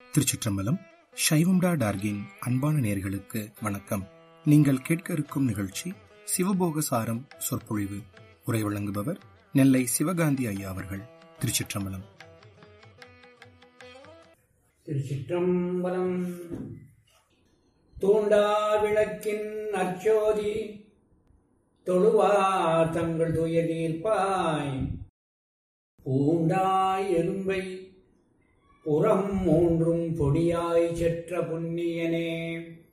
திருச்சிற்றம்பலம் சைவம்டா டார்கின் அன்பான நேர்களுக்கு வணக்கம் நீங்கள் கேட்க இருக்கும் நிகழ்ச்சி சிவபோக சாரம் சொற்பொழிவு உரை வழங்குபவர் நெல்லை சிவகாந்தி ஐயா அவர்கள் திருச்சிற்றம்பலம் திருச்சிற்றம்பலம் தூண்டா விளக்கின் அச்சோதி தொழுவார் தங்கள் துயர் தீர்ப்பாய் பூண்டாய் எறும்பை புறம் மூன்றும் பொடியாய் செற்ற புண்ணியனே